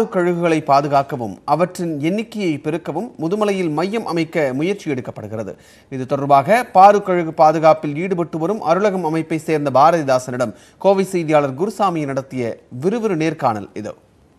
பாரு கழுகுகளை பாதுகாக்கவும் அவற்றின் எண்ணிக்கையை பெருக்கவும் முதுமலையில் மையம் அமைக்க முயற்சி எடுக்கப்படுகிறது இது தொடர்பாக பாரு கழுகு பாதுகாப்பில் ஈடுபட்டு வரும் அருளகம் அமைப்பை சேர்ந்த பாரதிதாசனிடம் கோவை செய்தியாளர் குருசாமி நடத்திய விறுவிறு நேர்காணல் இது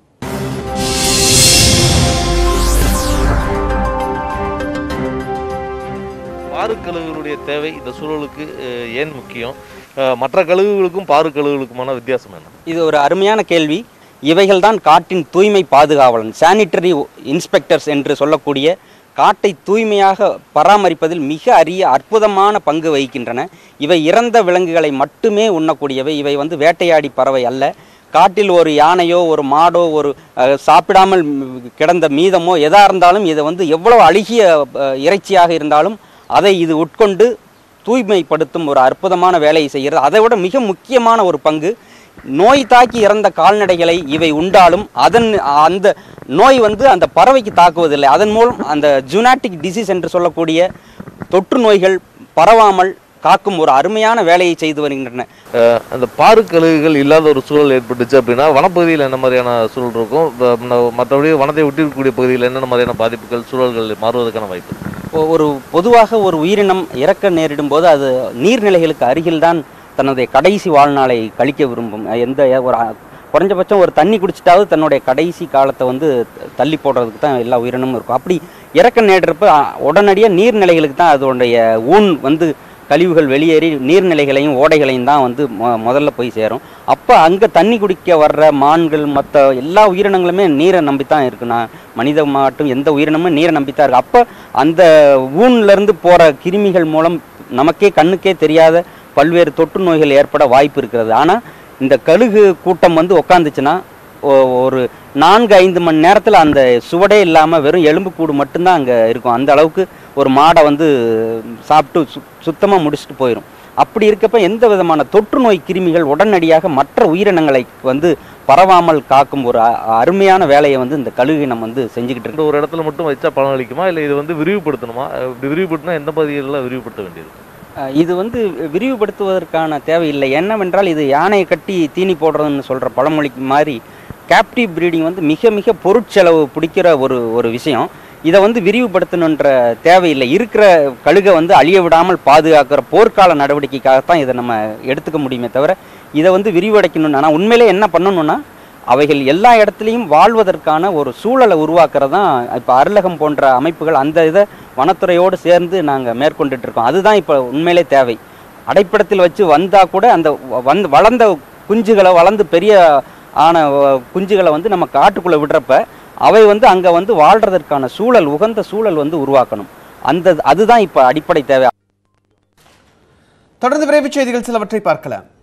பாரு கழுகுகளுடைய தேவை இந்த சூழலுக்கு அஹ், ஏன் முக்கியம் அஹ், மற்ற கழுகுகளுக்கும் பாரு கழுகுகளுக்குமான வித்தியாசம் என்ன இது ஒரு அருமையான கேள்வி இவைகள்தான் காட்டின் தூய்மை பாதுகாவலன் சானிட்டரி இன்ஸ்பெக்டர்ஸ் என்று சொல்லக்கூடிய காட்டை தூய்மையாக பராமரிப்பதில் மிக அரிய அற்புதமான பங்கு வகிக்கின்றன இவை இறந்த விலங்குகளை மட்டுமே உண்ணக்கூடியவை இவை வந்து வேட்டையாடி பறவை அல்ல காட்டில் ஒரு யானையோ ஒரு மாடோ ஒரு அஹ், சாப்பிடாமல் ம், கிடந்த மீதமோ எதா இருந்தாலும் இதை வந்து எவ்வளவு அழுகிய அஹ், இறைச்சியாக இருந்தாலும் அதை இது உட்கொண்டு தூய்மைப்படுத்தும் ஒரு அற்புதமான வேலையை செய்கிறது அதை விட மிக முக்கியமான ஒரு பங்கு நோய் தாக்கி இறந்த கால்நடைகளை இவை உண்டாலும் அதன் அந்த நோய் வந்து அந்த பறவைக்கு தாக்குவதில்லை அதன் மூலம் அந்த ஜுனாட்டிக் டிசீஸ் என்று சொல்லக்கூடிய தொற்று நோய்கள் பரவாமல் காக்கும் ஒரு அருமையான வேலையை செய்து வருகின்றன அஹ், அந்த பாரு கழுகுகள் இல்லாத ஒரு சூழல் ஏற்பட்டுச்சு அப்படின்னா வனப்பகுதியில் என்ன மாதிரியான சூழல் இருக்கும் வ- ம- மற்றபடி வனத்தை ஒட்டி இருக்கக்கூடிய பகுதியில் என்னென்ன மாதிரியான பாதிப்புகள் சூழல்கள் மாறுவதற்கான வாய்ப்பு இருக்கு? ஒ- ஒரு பொதுவாக ஒரு உயிரினம் இறக்க நேரிடும் போது அது நீர்நிலைகளுக்கு அருகில்தான் தன்னுடைய கடைசி வாழ்நாளை கழிக்க விரும்பும் எந்த ஒரு அ- குறைஞ்சபட்சம் ஒரு தண்ணி குடிச்சிட்டாவது தன்னுடைய கடைசி காலத்தை வந்து த- தள்ளி போடுறதுக்கு தான் எல்லா உயிரினமும் இருக்கும் அப்படி இறக்க நேடுறப்ப அ- உடனடியாக நீர்நிலைகளுக்கு தான் அதனுடைய ஊன் வந்து கழிவுகள் வெளியேறி நீர்நிலைகளையும் ஓடைகளையும் தான் வந்து மொ- முதல்ல போய் சேரும் அப்போ அங்கே தண்ணி குடிக்க வர்ற மான்கள் மற்ற எல்லா உயிரினங்களுமே நீரை நம்பி தான் இருக்கு நான் மனித மாட்டும் எந்த உயிரினமும் நீரை நம்பி தான் இருக்கு அப்போ அந்த ஊன்லேருந்து போகிற கிருமிகள் மூலம் நமக்கே கண்ணுக்கே தெரியாத பல்வேறு தொற்று நோய்கள் ஏற்பட வாய்ப்பு இருக்கிறது ஆனால் இந்த கழுகு கூட்டம் வந்து உக்காந்துச்சுன்னா ஒ- ஒரு நான்கு ஐந்து மணி நேரத்தில் அந்த சுவடே இல்லாமல் வெறும் எலும்பு கூடு மட்டும்தான் அங்கே இருக்கும் அந்த அளவுக்கு ஒரு மாடை வந்து சாப்பிட்டு சு சுத்தமாக முடிச்சுட்டு போயிடும் அப்படி இருக்கப்ப எந்த விதமான தொற்று நோய் கிருமிகள் உடனடியாக மற்ற உயிரினங்களை வந்து பரவாமல் காக்கும் ஒரு அ- அருமையான வேலையை வந்து இந்த கழுகு இனம் வந்து செஞ்சுக்கிட்டு இருக்கு இந்த ஒரு இடத்துல மட்டும் வச்சா பலன் அளிக்குமா இல்லை இது வந்து விரிவுபடுத்தணுமா அஹ், இப்படி விரிவுபடுத்தினா எந்த பகுதிகளில் விரிவுபடுத்த வேண்டியது அஹ் இது வந்து விரிவுபடுத்துவதற்கான தேவையில்லை என்னவென்றால் இது யானையை கட்டி தீனி போடுறதுன்னு சொல்கிற பழமொழிக்கு மாதிரி கேப்டிவ் ப்ரீடிங் வந்து மிக மிக பொருட்செலவு பிடிக்கிற ஒரு ஒரு விஷயம் இதை வந்து விரிவுபடுத்தணுன்ற தேவையில்லை இருக்கிற கழுகை வந்து அழிய விடாமல் பாதுகாக்கிற போர்க்கால நடவடிக்கைக்காகத்தான் இதை நம்ம எடுத்துக்க முடியுமே தவிர இதை வந்து விரிவடைக்கணும்னு ஆனால் உண்மையிலே என்ன பண்ணணும்னா அவைகள் எல்லா இடத்துலையும் வாழ்வதற்கான ஒரு சூழலை உருவாக்குறது தான் இப்போ அருளகம் போன்ற அமைப்புகள் அந்த இதை வனத்துறையோடு சேர்ந்து நாங்கள் மேற்கொண்டுட்டு இருக்கோம் அதுதான் இப்போ உண்மையிலே தேவை அடைப்படத்தில் வச்சு வந்தால் கூட அந்த வ- வந்து வளர்ந்த குஞ்சுகளை வளர்ந்து பெரிய ஆன அஹ், குஞ்சுகளை வந்து நம்ம காட்டுக்குள்ளே விடுறப்ப அவை வந்து அங்கே வந்து வாழ்கிறதற்கான சூழல் உகந்த சூழல் வந்து உருவாக்கணும் அந்த அதுதான் இப்போ அடிப்படை தேவை தொடர்ந்து விரைவுச் செய்திகள் சிலவற்றை பார்க்கலாம்